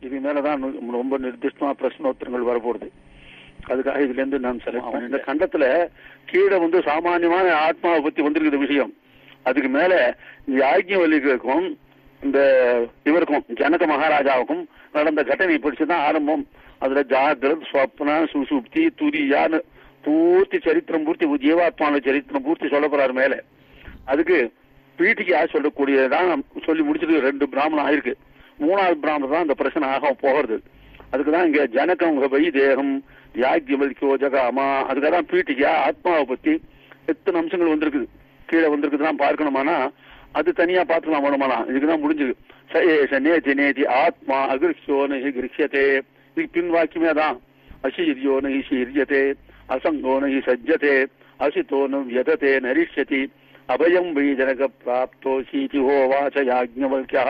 இதுக்கு மேலதான் நு- ரொம்ப நிர்திஷ்டமா பிரச்சனோத்தரங்கள் வரப்போகுது அதுக்காக இதுல இருந்து நான் செலக்ட் பண்ணேன் இந்த கண்டத்துல கீழே வந்து சாமானியமான ஆத்மாவை பத்தி வந்திருக்குது விஷயம் அதுக்கு மேல யாக்கியவல்லிக்கும் இந்த இவருக்கும் ஜனக மகாராஜாவுக்கும் நடந்த கட்டணை படிச்சுதான் ஆரம்பம் அதுல ஜாகிரத் ஸ்வப்ன சுசுப்தி துரியான்னு பூர்த்தி சரித்திரம் பூர்த்தி ஜீவாத்மான சரித்திரம் பூர்த்தி சொல்ல போறாரு மேல அதுக்கு பீட்டிக்கா சொல்லக்கூடியதான் சொல்லி முடிச்சிருக்கு ரெண்டு பிராமணம் ஆயிருக்கு மூணாவது பிராமணம் தான் இந்த பிரச்சனை ஆக போகிறது அதுக்கு தான் இங்க ஜனகம் வை தேகம் யாக்கியவல்கியோ ஜகாமா அதுக்காக தான் பீட்டிக்கா ஆத்மாவை பத்தி எத்தனை அம்சங்கள் வந்திருக்குது கீழே வந்திருக்குதுலாம் பார்க்கணுமானா அது தனியா பார்த்துக்கலாம் வேணுமானா இதுக்குதான் முடிஞ்சது ச ஏஷ நேதி நேதி ஆத்மா அகிருஷ்யோ நகி கிருஷ்யத்தே இதுக்கு பின் வாக்கியமே தான் அசீரியோ நகி சீரியத்தே அசங்கோ நகி சஜ்ஜதே அசிதோ ந வியததே நரிஷ்யதி அபயம் வை ஜனக பிராப்தோசீதி ஹோவாச்ச யாஜ்ஞவல்கியா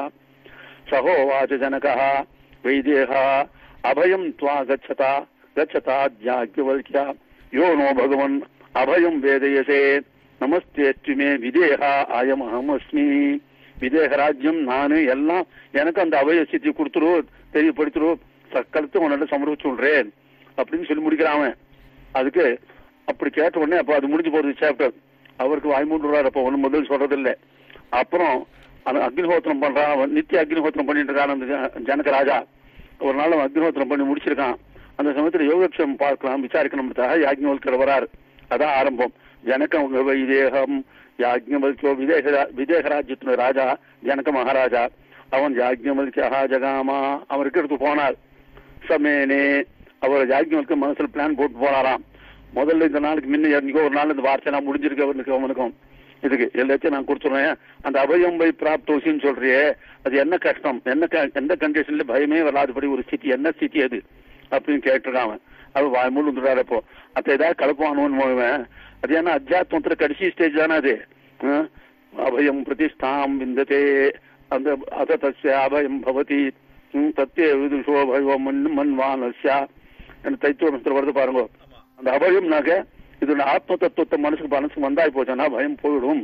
சகோவாச்ச ஜனகः वैदेहः अभयं त्वा गच्छता गच्छता याज्ञवल्क्य यो नो भगवन् अभयं वेदयसे நமஸ்தேத்து மே விதேகா அயம் அகமஸ்மி விதேக ராஜ்யம் நானு எல்லாம் எனக்கு அந்த அபய சித்தி கொடுத்துரு தெரியப்படுத்துரு சக்கலத்தை உன்னிட்ட சமர்ப்பிச்சு விடுறேன் அப்படின்னு சொல்லி முடிக்கிறான் அவன் அதுக்கு அப்படி கேட்ட உடனே அப்ப அது முடிஞ்சு போறது சாப்டர் அவருக்கு வாய்மூன்றுறாரு அப்ப ஒண்ணு முதல் சொல்றதில்லை அப்புறம் அந்த அக்னிஹோத்திரம் பண்றான் அவன் நித்திய அக்னிஹோத்திரம் பண்ணிட்டு இருக்கான் அந்த ஜ- ஜனக ராஜா ஒரு நாள் அவன் அக்னிஹோத்திரம் பண்ணி முடிச்சிருக்கான் அந்த சமயத்துல யோகக்ஷம் பார்க்கலாம் விசாரிக்கணும்ன்றதாக யாஜ்ஞவல்கர் வராரு அதான் ஆரம்பம் ஜனகம் வைதேகம் யாஜ்ஞவல்கியோ விதேக விதேக ராஜ்யத்தின ராஜா ஜனக மகாராஜா அவன் யாஜ்ஞவல்கியா ஜகாமா அவருக்கு எடுத்து போனார் சமேனே அவர் யாஜ்ஞவல்க்கு மனசுல பிளான் போட்டு போனாராம் முதல்ல இந்த நாளுக்கு முன்ன என்னைக்கோ ஒரு நாள் இந்த வார்த்தைலாம் முடிஞ்சிருக்கு அவனுக்கு அவனுக்கும் இதுக்கு எல்லாத்தையும் நான் கொடுத்துருவேன் அந்த அபயம் பை பிராப்தோசின்னு சொல்றியே அது என்ன கஷ்டம் என்ன க- எந்த கண்டிஷன்ல பயமே வராதபடி ஒரு ஸ்திதி என்ன ஸ்திதி அது அப்படின்னு கேட்டிருக்கான் அவன் அவன் வாய் மூணு வந்துடுறாரு இப்போ அத்த ஏதாவது கலப்பானோன்னு போவேன் அது என்ன அத்தியாத்மத்துல கடைசி ஸ்டேஜ் தானே அது ஆ? அபயம் பிரதிஷ்டாம் விந்ததே அந்த அத தஸ்ய அபயம் பவதி ம், தத்தே விதுஷோ பயம் மண் மண்வானஸ்யா என்று தைத்துவத்தில் வருது பாருங்க அந்த அபயம்னாக்க இது ஆத்ம தத்துவத்தை மனசுக்கு மனசுக்கு வந்தாய் போச்சுன்னா பயம் போயிடும்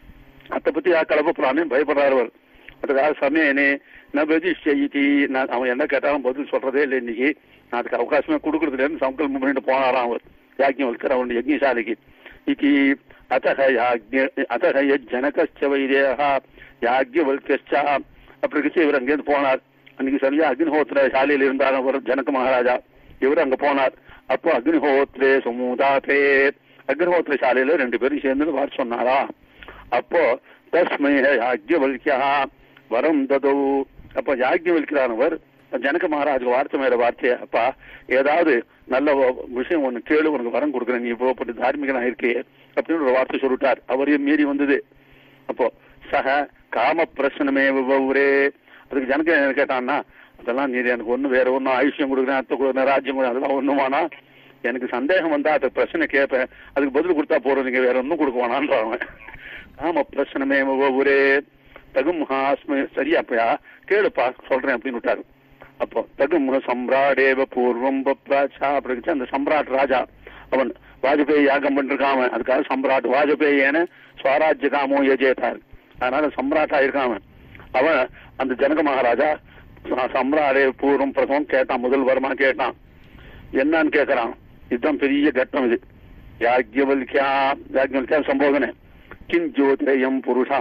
அதை பத்தி யா கலப்பறானே பயப்படுறாரு அவர் அதுக்காக சமயனே நபதிஷ்யி நான் அவன் என்ன கேட்டாலும் பதில் சொல்றதே இல்லை இன்னைக்கு நான் அதுக்கு அவகாசமே கொடுக்கறது இல்லைன்னு சங்கல்பம் பண்ணிட்டு போனாராம் அவர் யாஜ்ஞவல்கர் அவன் யஜ்ஞசாலைக்கு இதி அத்தக யாஜ்ஞ அத்தக ஜனகச்ச வைதேகா யாஜ்ஞவல்கச்சா அப்படி இருந்துச்சு இவர் அங்கேருந்து போனார் அன்னைக்கு சரியா அக்னிஹோத்திர சாலையில் இருந்தார் அவர் ஜனக மகாராஜா இவர் அங்க போனார் அப்போ அக்னிஹோத்ரே சுமுதாத்தே அக்னிஹோத்திர சாலையில ரெண்டு பேரும் சேர்ந்து வார் சொன்னாரா அப்போ தஸ்மை யாஜ்யவல்கியா வரம் ததோ அப்ப யாஜ்யவல்கிறானவர் ஜனக மகாராஜ் வார்த்தை மேல வார்த்தை அப்பா ஏதாவது நல்ல வ- விஷயம் ஒண்ணு கேளு உனக்கு வரம் கொடுக்குறேன் நீ இப்போ பட்டு தார்மீகனா இருக்கே அப்படின்னு ஒரு வார்த்தை சொல்லிட்டார் அவரையும் மீறி வந்தது அப்போ சக காம பிரச்சனமே ஒரே அதுக்கு ஜனக என்ன கேட்டான்னா அதெல்லாம் நீ எனக்கு ஒண்ணு வேற ஒண்ணும் ஆயுஷ்யம் கொடுக்குறேன் அத்தை கொடுக்குறேன் ராஜ்யம் கொடுக்குறேன் அதெல்லாம் ஒண்ணுமானா எனக்கு சந்தேகம் வந்தா அது பிரச்சனை கேட்பேன் அதுக்கு பதில் கொடுத்தா போறோம் நீங்க வேற ஒண்ணும் கொடுக்க வேணான்றாங்க காம பிரச்சனமே ஒரே தகும் ஹாஸ்ம சரியா அப்பயா கேளுப்பா சொல்றேன் அப்படின்னு விட்டாரு அப்போ தகும் சம்ராடேவ பூர்வம் பப்ராச்சா அப்படி இருந்துச்சு அந்த சம்ராட் ராஜா அவன் வாஜபேயி யாகம் பண்ணிருக்கான் அவன் அதுக்காக சம்ராட் வாஜபேயேன ஸ்வராஜ்ய காமோ யஜேதார் அதனால சம்ராட்டா இருக்கான் அவன் அவன் அந்த ஜனக மகாராஜா ச- சம்ராடே பூர்வம் பிரசவம் கேட்டான் முதல் வருமா கேட்டான் என்னன்னு கேக்குறான் இதுதான் பெரிய கட்டம் இது யாஜ்யவல்கியா யாஜ்யவல்கியா சம்போதனை கிம் ஜோதிரயம் புருஷா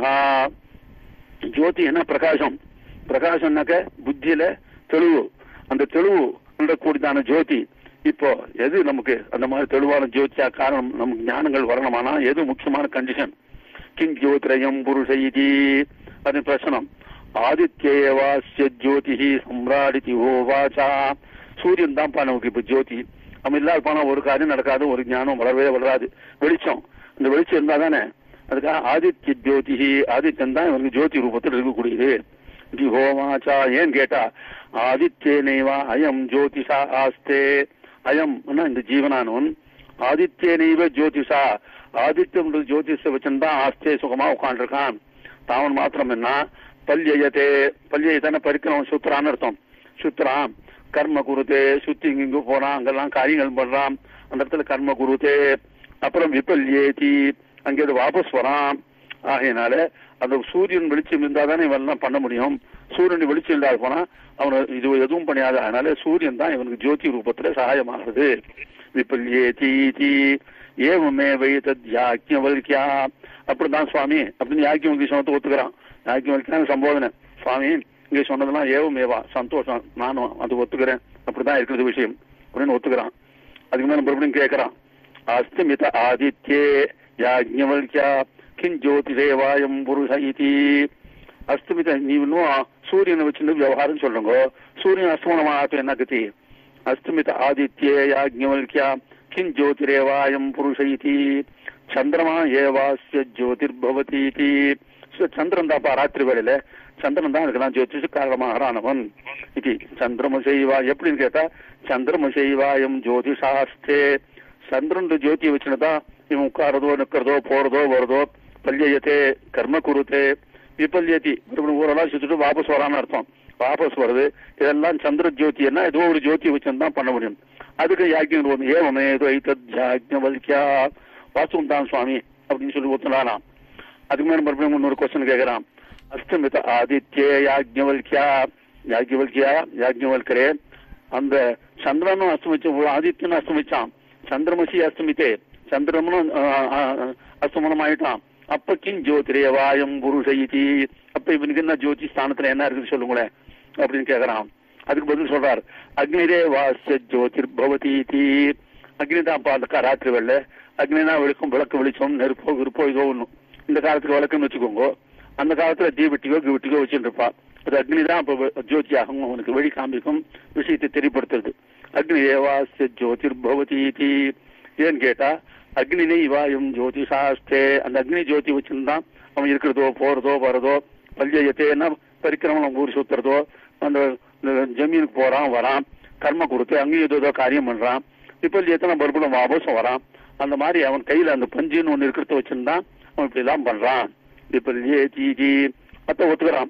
ஜோதி என்ன பிரகாசம் பிரகாசம்னாக்க புத்தியில தெளிவு அந்த தெளிவு கூடியதான ஜோதி இப்போ எது நமக்கு அந்த மாதிரி தெளிவான ஜோதியா காரணம் நமக்கு ஞானங்கள் வரணுமானா எது முக்கியமான கண்டிஷன் கிம் ஜோதிரயம் புருஷ இதி அது பிரச்சனம் ஆதித்யேவாஸ்ய ஜோதிஹி சம்ராடிதி ஹோவாச்சா சூரியன் தான்ப்பா நமக்கு இப்ப ஜோதி அவன் இல்லாத போனா ஒரு காரியம் நடக்காது ஒரு ஞானம் வளரவே வளராது வெளிச்சம் இந்த வெளிச்சம் இருந்தா தானே அதுக்காக ஆதித்ய ஜோதிஹி ஆதித்யன் தான் இவனுக்கு ஜோதி ரூபத்தில் இருக்கக்கூடியது இது ஹோமாச்சா ஏன் கேட்டா ஆதித்யேனைவா அயம் ஜோதிஷா ஆஸ்தே அயம் இந்த ஜீவனானவன் ஆதித்யனைவ ஜோதிஷா ஆதித்யம் ஜோதிஷ வச்சுதான் ஆஸ்தே சுகமா உட்காந்துருக்கான் தாவன் மாத்திரம் என்ன பல்யயத்தே பல்யயத்தன பறிக்கிறவன் சுத்துறான்னு அர்த்தம் சுத்துறான் கர்ம குருத்தே சுத்தி இங்க போறான் அங்கெல்லாம் காரியங்கள் பண்றான் அந்த இடத்துல கர்ம குருத்தே அப்புறம் விபல்யேதி அங்கே வாபஸ் வரான் ஆகையினால அந்த சூரியன் வெளிச்சம் இருந்தால் தானே இவெல்லாம் பண்ண முடியும் சூரியன் வெளிச்சம் இல்லாத போனா அவனை இது எதுவும் பண்ணியாத அதனால சூரியன் தான் இவனுக்கு ஜோதி ரூபத்துல சகாயமாகிறது விபல்யே தீதி ஏவமே வைத்தத் யாக்கியவல்கியா அப்படிதான் சுவாமி அப்படின்னு யாக்கியவல்கி சொன்னதை ஒத்துக்கிறான் யாக்கியவல்கியான சம்போதனை சுவாமி இங்க சொன்னதெல்லாம் ஏவமேவா சந்தோஷம் நானும் அது ஒத்துக்கிறேன் அப்படிதான் இருக்கிறது விஷயம் அப்படின்னு ஒத்துக்கிறான் அதுக்கு மேல மறுபடியும் கேட்கறான் அஸ்தமித ஆதித்யே யாஜ்ஞவல்கியா கிம் ஜோதிதேவாயம் புருஷ இதி அஸ்தமித நீ இன்னும் சூரியனை வச்சுட்டு விவகாரம் சொல்லுங்க சூரியன் அஸ்தமனமாக என்ன கதி அஸ்தமித ஆதித்யே யாஜ்ஞவல்கியா கிம் ஜோதிரேவாயம் புருஷ இதி சந்திரமா ஏவாஸ்ய ஜோதிர்பவதி இதி சந்திரன் தாப்பா ராத்திரி வேளையில சந்திரன் தான் அதுக்கெல்லாம் ஜோதிஷ காரணமாகறானவன் இது சந்திரமசைவா எப்படின்னு கேட்டா சந்திரமசைவாயம் ஜோதிஷாஸ்தே சந்திரன் ஜோதியை வச்சுனதான் இவன் உட்காரதோ நிக்கிறதோ போறதோ வருதோ பல்யயத்தே கர்ம குருத்தே விபல்யதி மறுபடியும் ஊரெல்லாம் சுத்திட்டு வாபஸ் வரான்னு அர்த்தம் வாபஸ் வருது இதெல்லாம் சந்திர ஜோதினா ஏதோ ஒரு ஜோதி வச்சுன்னு தான் பண்ண முடியும் அதுக்கு யாக்கியம் ஏவமே யாஜ்ஞவல்கியா வாஸ்துவம் தான் சுவாமி அப்படின்னு சொல்லி ஒத்துனாலாம் அதுக்கு மேல மறுபடியும் இன்னொரு கொஸ்டின் கேட்கறான் அஸ்தமித ஆதித்யே யாஜ்ஞவல்கியா யாஜ்ஞவல்கியா யாஜ்ஞவல்கரே அந்த சந்திரனும் அஸ்தமிச்சு ஆதித்யனும் அஸ்தமிச்சான் சந்திரமசி அஸ்தமித்தே சந்திரமனும் அஸ்தமனம் ஆயிட்டான் அப்ப கிம் ஜோதிரேவாயம் புருஷ இதி அப்ப இவனுக்கு என்ன ஜோதி ஸ்தானத்துல என்ன இருக்குது சொல்லுங்களேன் அப்படின்னு கேக்குறான் அதுக்கு பதில் சொல்றார் அக்னிரே வாச ஜோதிர் பவதி இதி அக்னி தான் அப்ப ராத்திரி வெள்ள அக்னினா விளக்கும் விளக்கு வெளிச்சம் நெருப்போ விருப்போ இதோ ஒண்ணும் இந்த காலத்துக்கு விளக்குன்னு வச்சுக்கோங்க அந்த காலத்துல தீவெட்டிக்கோ கிவெட்டிக்கோ வச்சுட்டு இருப்பா அது அக்னி தான் அப்ப ஜோதியாகும் அவனுக்கு வழி காமிக்கும் விஷயத்தை தெரியப்படுத்துறது அக்னி ஏவாஸ்ய ஜோதிர் பவதி இதி ஏன்னு கேட்டா அக்னினை வாயும் ஜோதிஷாஸ்தே அந்த அக்னி ஜோதி வச்சிருந்தான் அவன் இருக்கிறதோ போறதோ வரதோ பல்யத்தேன்னா பரிக்கிரமம் ஊர் சுத்துறதோ அந்த ஜமீனுக்கு போறான் வரான் கர்ம கொடுத்து அங்கேயும் ஏதோ காரியம் பண்றான் விபல்யத்தை மறுபடியும் வாபஸும் வரான் அந்த மாதிரி அவன் கையில அந்த பஞ்சுன்னு ஒண்ணு இருக்கிறத வச்சிருந்தான் அவன் இப்படி எல்லாம் பண்றான் விபல்யே தீதி அத்த ஒத்துக்கிறான்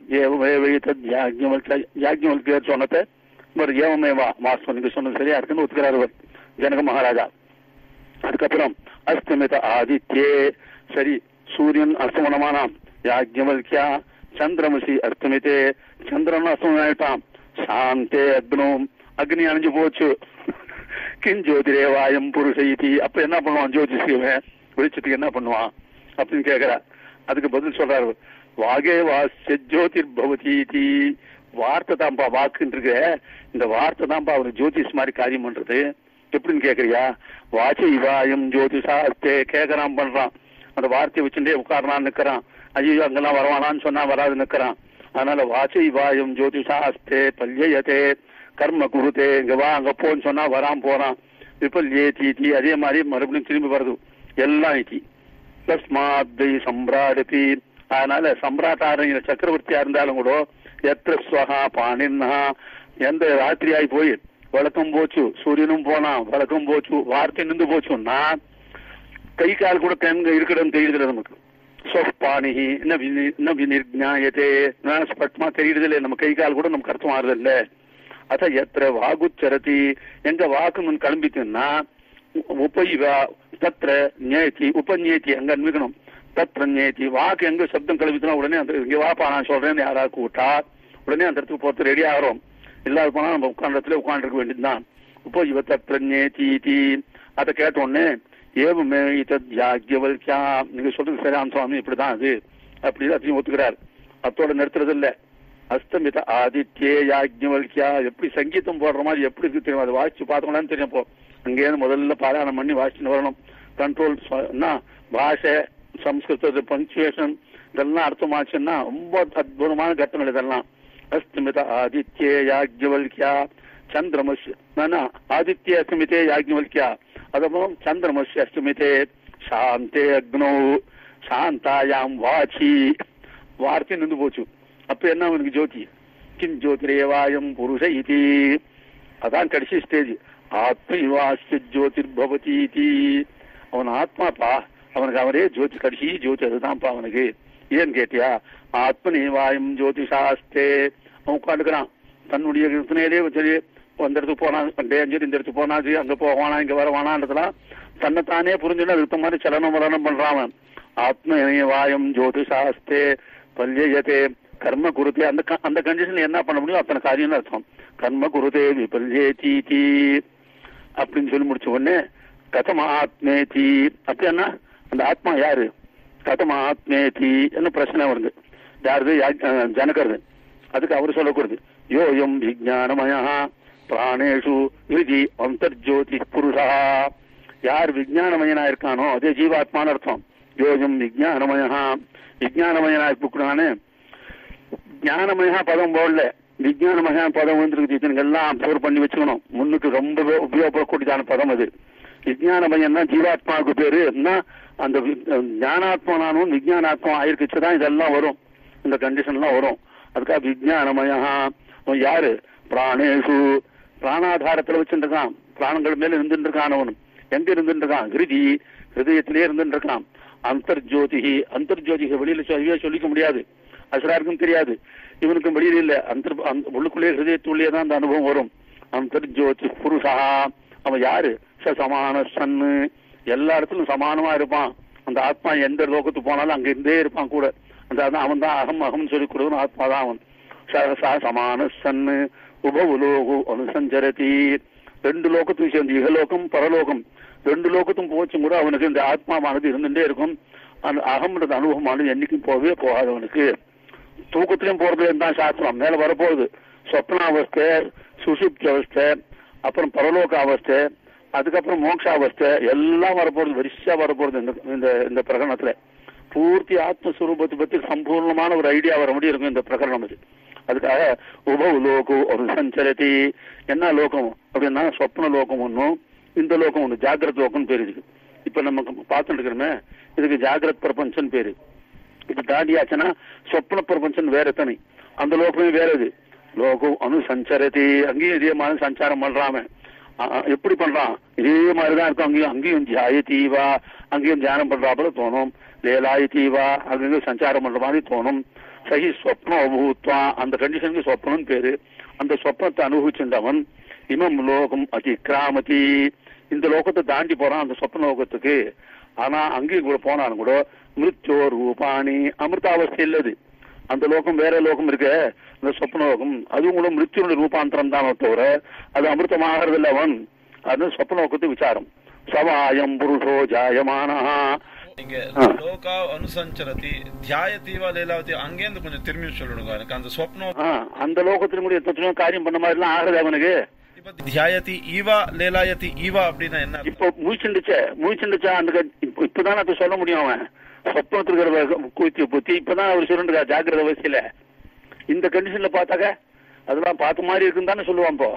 யாஜ்ஞவல்கியர் சொன்னதை ஒரு ஏவமேவா மாஸ்டர் நீங்க சொன்னது சரியா இருக்குன்னு ஒத்துக்கிறார் அவர் ஜனக மகாராஜா அதுக்கப்புறம் அஸ்தமித ஆதித்யே சரி சூரியன் அஸ்தமனமானாம் யாஜ்ஞவல்கியா சந்திரமசி அஸ்தமித்தே சந்திரன் அஸ்தமனம் ஆயிட்டான் சாந்தே அக்னோம் அக்னி அணிஞ்சு போச்சு கிம் ஜோதிரேவாயம் புருஷ இதி அப்ப என்ன பண்ணுவான் ஜோதிஷியவன் வெளிச்சத்துக்கு என்ன பண்ணுவான் அப்படின்னு கேக்குறா அதுக்கு பதில் சொல்றாரு வாகே வாசிய ஜோதிர் பவதி இதி வார்த்தை தான்ப்பா வாக்குன்னு இருக்கு இந்த வார்த்தை தான்ப்பா அவரு ஜோதிஷ் மாதிரி காரியம் பண்றது எப்படின்னு கேக்குறியா வாச்சை வாயம் ஜோதிஷாஸ்தே கேக்குறான் பண்றான் அந்த வார்த்தையை வச்சுட்டே உட்காரணான்னு நிக்கிறான் ஐயோ அங்கெல்லாம் வரவானான்னு சொன்னா வராது நிக்கிறான் அதனால வாச்சை வாயம் ஜோதிஷாஸ்தே பல்யயத்தே கர்ம குருதே இங்க வா அங்க போன்னு சொன்னா வரான் போறான் விபல்யே தீதி அதே மாதிரி மறுபடியும் திரும்பி வருது எல்லாம் இத்தி தஸ்மாத்தை சம்பிராடபி அதனால சம்பிராட்டாரங்க சக்கரவர்த்தியா இருந்தாலும் கூட எத்திர ஸ்வகா பாணின்னா எந்த ராத்திரி ஆகி போய் வழக்கம் போச்சு சூரியனும் போனான் வழக்கம் போச்சு வார்த்தை நின்று போச்சுன்னா கை கால் கூட கண்க இருக்கடம் தெரியுதுல நமக்கு சொப்பாணிகி என்ன விநிர்ஞாயத்தே ஸ்பஷ்டமா தெரியுது இல்லை நம்ம கை கால் கூட நமக்கு அர்த்தம் ஆறுது இல்ல அத எத்திர வாகுச்சரதி எங்க வாக்கு முன் கிளம்பிட்டுன்னா உபயிவா தத்திர நியத்தி உபநியத்தி அங்க அன்பிக்கணும் தத்திர நியத்தி வாக்கு எங்க சப்தம் கிளம்பிச்சுனா உடனே அந்த இங்க வாப்பா நான் சொல்றேன்னு யாராவது கூட்டா உடனே அந்த இடத்துக்கு போறது ரெடி ஆகிறோம் இல்லாத போனா நம்ம உட்கார்ந்த இடத்துல உட்காந்துருக்க வேண்டியதுதான் இப்போ இவ தத்திர நியத்தி அதை கேட்ட உடனே ஏவுமே இதத் யாக்யவல்கியா நீங்க சொல்றது சரியாம் சுவாமி இப்படிதான் அது அப்படி அதையும் ஒத்துக்கிறார் அத்தோட நிறுத்துறது இல்ல அஸ்தமித ஆதித்யே யாக்ஞவல்கியா எப்படி சங்கீதம் போடுற மாதிரி எப்படி இருக்கு தெரியும் அதை வாசிச்சு பார்த்தோம்னான்னு தெரியும் இப்போ அங்கேயிருந்து முதல்ல பாராயணம் பண்ணி வாசிச்சுட்டு வரணும் கண்ட்ரோல் என்ன பாஷை சம்ஸ்கிருத பங்க்சுவேஷன் இதெல்லாம் அர்த்தமாச்சுன்னா ரொம்ப அற்புதமான கட்டங்கள் இதெல்லாம் அஸ்தமித ஆதித்யே யாக்ஞவல்கியா சந்திரமஸ் ஆதித்ய அஸ்தமித்தே யாக்ஞவல்கியா அதுக்கப்புறம் சந்திரமஸ்ய அஸ்தமித்தே சாந்தே அக்னோ சாந்தாயாம் வாச்சி வார்த்தை நின்று போச்சு அப்ப என்ன அவனுக்கு ஜோதி கிம் ஜோதிரேவாயம் புருஷ இதி அதான் கடைசி ஸ்டேஜ் ஆத்மவாசிய ஜோதிர் பவதி இதி அவன் ஆத்மாப்பா அவனுக்கு அவரே ஜோதி கடைசி ஜோதி அதுதான்ப்பா அவனுக்கு ஏன்னு கேட்டியா ஆத்மனிவாயம் ஜோதிஷாஸ்தே அவன் உட்காந்துக்கிறான் தன்னுடைய யோசனையிலே சரி அந்த இடத்துக்கு போனா டேஞ்சர் இந்த இடத்துக்கு போனா சரி அங்க போவானா இங்க வரவானான்றதுலாம் தன்னைத்தானே புரிஞ்சுன்னு அதுக்கு மாதிரி சலனம் வலனம் பண்றான் அவன் ஆத்மேவாயம் ஜோதிஷாஸ்தே பல்யஜதே கர்ம குருதே அந்த க- அந்த கண்டிஷன்ல என்ன பண்ண முடியும் அத்தனை காரியம்னு அர்த்தம் கர்ம குருதே விபல்யேதி அப்படின்னு சொல்லி முடிச்ச உடனே கதம் ஆத்மேதி அப்படின்னா அந்த ஆத்மா யாரு கதம் ஆத்மேதி என்ன பிரச்சனை வருது யாருது யா- அஹ் ஜனகருது அதுக்கு அவர் சொல்லக்கூடாது யோயம் விஜானமயா பிராணேஷு விதி அந்தர்ஜோதி புருஷா யார் விஜயானமயனா இருக்கானோ அதே ஜீவாத்மான அர்த்தம் யோகம் விஜயானமயா விஜயானமயனா இருக்கானே ஞானமயா பதம் போடல விஜயானமயா பதம் வந்துருக்கு இதெல்லாம் அப்சர்வ் பண்ணி வச்சுக்கணும் முன்னுக்கு ரொம்ப உபயோகப்படக்கூடியதான பதம் அது விஜயானமயன்னா ஜீவாத்மாவுக்கு பேரு என்ன அந்த வி- ஞானாத்மனானும் விஜயானாத்மா ஆயிருக்குச்சுதான் இதெல்லாம் வரும் இந்த கண்டிஷன்லாம் வரும் அதுக்காக விஜயானமயா அவன் யாரு பிராணேஷு பிராணாதாரத்துல வச்சுருக்கான் பிராணங்கள் மேல இருந்துட்டு இருக்கான் அவன் எங்க இருந்துட்டு இருக்கான் கிருதி ஹிருதயத்திலே இருந்துட்டு இருக்கான் அந்தர்ஜோதி அந்தர்ஜோதிக வெளியில சொல்லியே சொல்லிக்க முடியாது அசுராருக்கும் தெரியாது இவனுக்கும் வெளியில இல்ல அந்தர் அந்த உள்ளுக்குள்ளே ஹிருதயத்துள்ளே தான் அந்த அனுபவம் வரும் அந்தர்ஜோதி புருஷா அவன் யாரு ச சமான சன்னு எல்லா இடத்துலயும் சமானமா இருப்பான் அந்த ஆத்மா எந்த லோகத்துக்கு போனாலும் அங்க இருந்தே இருப்பான் கூட அந்த அதான் அவன் தான் அகம் அகம் சொல்லி கொடுக்கணும் ஆத்மா தான் அவன் ச- ச- சமான சன்னு உபவுலோகு அனுசஞ்சரதி ரெண்டு லோகத்துக்கும் சேர்ந்து இகலோகம் பரலோகம் ரெண்டு லோகத்தும் போச்சும் கூட அவனுக்கு இந்த ஆத்மாவானது இருந்துட்டே இருக்கும் அந்த அகம்ன்றது அனுபவமானது என்னைக்கும் போகவே போகாது அவனுக்கு தூக்கத்திலையும் போறது தான் சாஸ்திரம் மேல வரப்போகுது சொப்னாவஸ்தை சுசுப்தி அவஸ்தை அப்புறம் பரலோக அவஸ்தை அதுக்கப்புறம் மோட்சாவஸ்தை எல்லாம் வரப்போறது வரிசையா வரப்போறது இந்த இந்த இந்த பிரகடனத்துல பூர்த்தி ஆத்மஸ்வரூபத்தை பத்தி சம்பூர்ணமான ஒரு ஐடியா வர முடியும் இருக்கும் இந்த பிரகரணம் இது அதுக்காக உபவு லோகு ஒரு சஞ்சரதி என்ன லோகம் அப்படின்னா சொப்ன லோகம் ஒன்றும் இந்த லோகம் ஒன்று ஜாகிரத் லோகம்னு பேர் இதுக்கு இப்ப நம்ம பார்த்துட்டு இருக்கிறோமே இதுக்கு ஜாகிரத் பிரபஞ்சன் பேரு இப்ப தாண்டியாச்சுன்னா சொப்ன பிரபஞ்சன் வேற தனி அந்த லோகமே வேற இது லோகம் அனு சஞ்சரதி அங்கேயும் இதே மாதிரி சஞ்சாரம் பண்றாம எப்படி பண்றான் இதே மாதிரிதான் இருக்கும் அங்கேயும் அங்கேயும் தியாயத்தீவா அங்கேயும் தியானம் பண்றாப்புல தோணும் லேலாயத்தீவா அங்கேயும் சஞ்சாரம் பண்ற மாதிரி தோணும் சகி சொப்னம் அபூத்வா அந்த கண்டிஷனுக்கு சொப்னம்னு பேரு அந்த சொப்னத்தை அனுபவிச்சுட்டவன் இமம் லோகம் அதிகிராமதி இந்த லோகத்தை தாண்டி போறான் அந்த சொப்ன லோகத்துக்கு ஆனா அங்கேயும் கூட போனாலும் கூட மிருத்யோ ரூபாணி அமிர்தாவஸ்தை இல்லது அந்த லோகம் வேற லோகம் இருக்கு இந்த சொப்ன லோகம் அதுவும் கூட மிருத்யுடைய ரூபாந்தரம் தான் தவிர அது அமிர்தமாகிறது இல்ல அவன் அது சொப்ன லோகத்து விசாரம் சவாயம் புருஷோ ஜாயமானா இங்க ஆ. லோகா அனுசஞ்சரதி தியாயத்தீவா லீலாவதி அங்கேருந்து கொஞ்சம் திரும்பி சொல்லணுங்க எனக்கு அந்த சொப்னம் ஆ, அந்த லோகத்திலும் கூட எத்தனையோ காரியம் பண்ண மாதிரி எல்லாம் ஆகுது அவனுக்கு இப்ப தியாயதி ஈவா லீலாயதி ஈவா அப்படின்னா என்ன அர்த்தம்? இப்போ முழிச்சுண்டுச்சே முழிச்சுண்டுச்சா அந்த க- இப்போ இப்பதான் அது சொல்ல முடியும் அவன் சொப்னத்துல இருக்கிற கூத்தி புத்தி இப்பதான் அவர் சொல்லிருக்கா ஜாக்கிரத அவசியில இந்த கண்டிஷன்ல பார்த்தாக்க அதெல்லாம் பார்த்த மாதிரி இருக்குன்னு தானே சொல்லுவான் இப்போ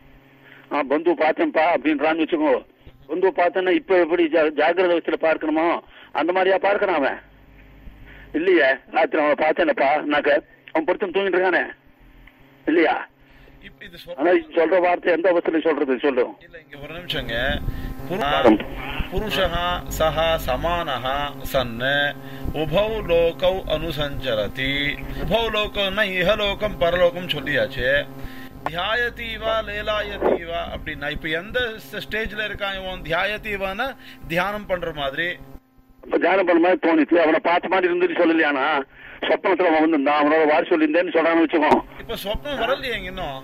ஆ பந்து பார்த்தேன்ப்பா அப்படின்றான்னு வச்சுக்கோ பந்து பார்த்தேன்னா இப்ப எப்படி ஜா- ஜாக்கிரத அவசியில பார்க்கணுமோ அந்த மாதிரியா பார்க்கணும் அவன் இல்லையே ராத்திரி அவனை பார்த்தேனப்பா நாக்க அவன் பொருத்தம் தூங்கிட்டு இருக்கானே இல்லையா இப்ப இது ஆனா சொப்னம் சொல்ற வார்த்தை எந்த அவசரம் சொல்றது சொல்லும் இல்ல இங்க ஒரு நிமிஷங்க பாரம். புருஷः சஹ சமானः சன் உபௌ லோகௌ அனுசஞ்சரதி உபௌ லோகம்னா இஹலோகம் பரலோகம் சொல்லியாச்சு தியாயத்தீவா லேலாயத்தீவா அப்படின்னா இப்ப எந்த ஸ்டேஜ்ல இருக்கான் இவன் தியாயத்தீவானா தியானம் பண்ற மாதிரி இப்ப தியானம் பண்ண மாதிரி தோணிச்சு அவனை பார்த்த மாதிரி இருந்துட்டு சொல்லலையானா சொப்பனத்துல அவன் வந்து அவனோட வாரி சொல்லியிருந்தேன்னு சொல்றான்னு வச்சுக்கோ இப்ப சொப்னம் வரலையே இன்னும்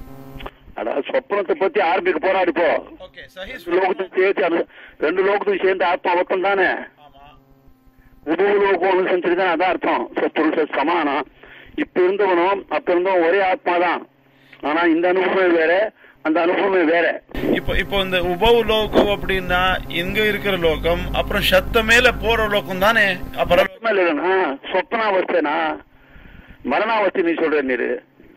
அதாவது சொப்பனத்தை பத்தி ஆரம்பிக்க போராடி போ ஓகே சஹி ரெண்டு லோகத்துக்கு சேர்த்து அது ரெண்டு லோகத்துக்கு சேர்ந்து ஆத்மா ஒத்தம் தானே ஆமா உபவு லோகம் செஞ்சு தான் அதான் அர்த்தம் சொப்புருஷ சமானம் இப்ப இருந்தவனும் அப்ப இருந்தவன் ஒரே ஆத்மா தான் ஆனா இந்த அனுபவமே வேற அந்த அனுபவமே வேற இப்போ இப்போ இந்த உபவ் லோகம் அப்படின்னா இங்க இருக்கிற லோகம் அப்புறம் சத்த மேல போற லோகம் தானே அப்புறம் சொப்பனம் இல்லைன்னா சொப்பனாவஸ்தைனா மரணாவஸ்தை நீ சொல்ற நீரு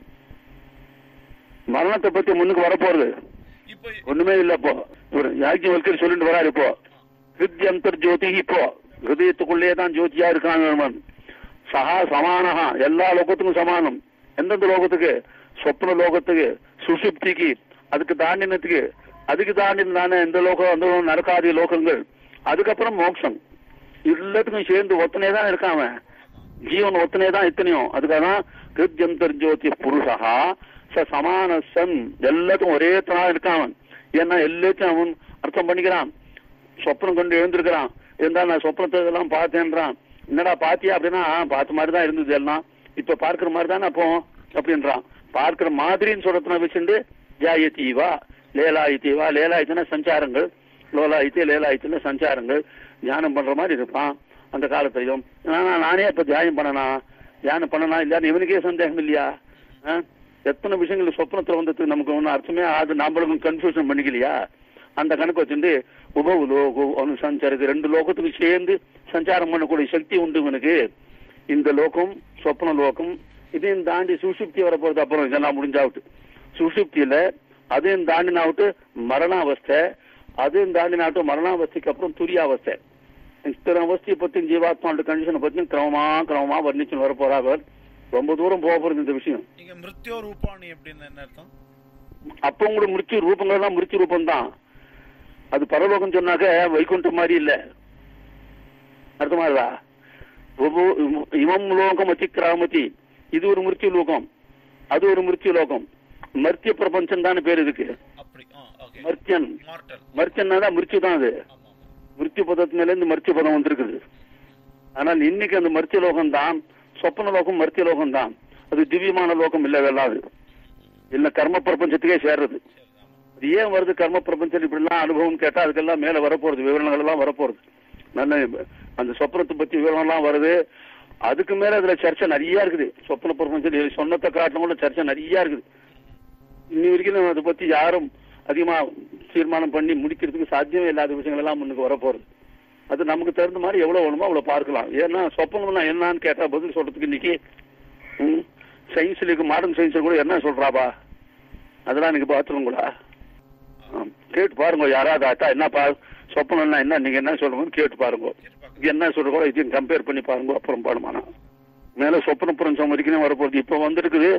மரணத்தை பத்தி முன்னுக்கு வரப்போறது இப்போ ஒண்ணுமே இல்ல இப்போ இவர் யாக்கியவல்கர் சொல்லிட்டு வராரு இப்போ ஹிருத்யந்தர் ஜோதி இப்போ ஹிருதயத்துக்குள்ளே தான் ஜோதியா இருக்கான் அவன் சகா சமானஹா எல்லா லோகத்துக்கும் சமானம் எந்தெந்த லோகத்துக்கு சொப்ன லோகத்துக்கு சுசுப்திக்கு அதுக்கு தாண்டினத்துக்கு அதுக்கு தாண்டின தானே எந்த லோகம் அந்த லோகம் நடக்காத லோகங்கள் அதுக்கப்புறம் மோட்சம் எல்லாத்துக்கும் சேர்ந்து ஒத்தனே தான் இருக்கான் அவன் ஜீவன் ஒத்தனே தான் இத்தனையும் அதுக்காக தான் ஹிருத்யந்தர் ஜோதி புருஷா ச சமான சன் எல்லாத்துக்கும் ஒரே தனா இருக்கான் அவன் ஏன்னா எல்லாத்தையும் அவன் அர்த்தம் பண்ணிக்கிறான் சொப்பனம் கொண்டு எழுந்திருக்கிறான் இருந்தாலும் நான் சொப்னத்தை எல்லாம் பார்த்தேன்றான் என்னடா பாத்தியா அப்படின்னா "ஆ, பார்த்த மாதிரி தான் இருந்தது எல்லாம் இப்ப பார்க்கிற மாதிரி தானே அப்போ அப்படின்றான் பார்க்கிற மாதிரின்னு சொல்றதுனா வச்சுட்டு ஜாயத்தீவா லேலாயத்தீவா லேலாயத்தின சஞ்சாரங்கள் லோலாயத்தி லேலாயத்தின சஞ்சாரங்கள் தியானம் பண்ற மாதிரி இருப்பான் அந்த காலத்திலையும் ஆனா நானே இப்ப தியானம் பண்ணனா தியானம் பண்ணனா இல்லையான்னு இவனுக்கே சந்தேகம் இல்லையா ஆ? எத்தனை விஷயங்கள் சொப்னத்துல வந்ததுக்கு நமக்கு ஒன்றும் அர்த்தமே அது நம்மளுக்கும் கன்ஃபியூஷன் பண்ணிக்கலையா அந்த கணக்கு வச்சுட்டு உபவு லோகு அனுசஞ்சரிது ரெண்டு லோகத்துக்கு சேர்ந்து சஞ்சாரம் பண்ணக்கூடிய சக்தி உண்டு இவனுக்கு இந்த லோகம் சொப்ன லோகம் இதையும் தாண்டி சுசுப்தி வர போறது அப்புறம் இதெல்லாம் முடிஞ்சாவிட்டு சுசுப்தியில அதையும் தாண்டினாவிட்டு மரணாவஸ்தை அதையும் தாண்டினாவிட்டு மரணாவஸ்தைக்கு அப்புறம் துரியாவஸ்தை இத்தனை அவஸ்தையை பத்தி ஜீவாத்மாவோட கண்டிஷனை பத்தி கிரமமா கிரமமா வர்ணிச்சுன்னு வர போறாங்க ரொம்ப தூரம் போக போறது இந்த விஷயம் நீங்க மிருத்யோ ரூபாணி அப்படின்னு என்ன அர்த்தம் அப்போ கூட மிருத்தி ரூபங்கள் தான் மிருத்தி ரூபம் தான் அது பரலோகம் சொன்னாக்க வைகுண்டம் மாதிரி இல்ல அர்த்தமாகுதா ஒவ்வொ- இம- இமம் லோகம் அத்திக்கிராமதி இது ஒரு மிருத்தி லோகம் அது ஒரு மிருத்தி லோகம் மர்த்திய பிரபஞ்சம் தான் பேர் இதுக்கு அப்படி ஓகே மர்த்தியன் மார்டல் மர்த்தியன்னா தான் மிருத்தி தான் அது ஆமா ஆமா மிருத்தி பதத்தினால இருந்து மர்த்திய பதம் வந்திருக்குது ஆனால் இன்னைக்கு அந்த மர்த்திய லோகம் தான் சொப்பன லோகம் மர்த்திய லோகம் தான் அது திவ்யமான லோகம் இல்ல வெள்ளாது இல்ல கர்ம பிரபஞ்சத்துக்கே சேர்றது சரி ஆமா அது ஏன் வருது கர்ம பிரபஞ்சம் இப்படிலாம் அனுபவம் கேட்டா அதுக்கெல்லாம் மேல வரப்போறது விவரணங்கள் எல்லாம் வரப்போறது நல்ல அந்த சொப்னத்தை பத்தி விவரம் எல்லாம் வருது அதுக்கு மேல அதுல சர்ச்சை நிறைய இருக்குது சொப்ன பிரபஞ்சம் நீ சொன்னத்தை காட்டிலும் கூட சர்ச்சை நிறைய இருக்குது இன்னி வரைக்கும் நம்ம அதை பத்தி யாரும் அதிகமா தீர்மானம் பண்ணி முடிக்கிறதுக்கு சாத்தியமே இல்லாத விஷயங்கள் எல்லாம் முன்னுக்கு வரப்போறது அது நமக்கு தகுந்த மாதிரி எவ்வளவு வேணுமோ அவ்வளவு பார்க்கலாம் ஏன்னா சொப்பனம்னா என்னன்னு கேட்டா பதில் சொல்றதுக்கு இன்னைக்கு சயின்ஸ்ல இருக்கு மாடர்ன் சயின்ஸ்ல கூட என்ன சொல்றாப்பா அதெல்லாம் இன்னைக்கு பார்த்துருங்களா கேட்டு பாருங்க யாராவது ஆட்டா என்னப்பா சொப்பனம்னா என்ன நீங்க என்ன சொல்றீங்கன்னு கேட்டு பாருங்க சரி பார்க்கலாம் இது என்ன சொல்றோ இதையும் கம்பேர் பண்ணி பாருங்க அப்புறம் பாடுமானா மேல சொப்பன புரஞ்சம் வரைக்கும் வரப்போகுது இப்ப வந்திருக்குது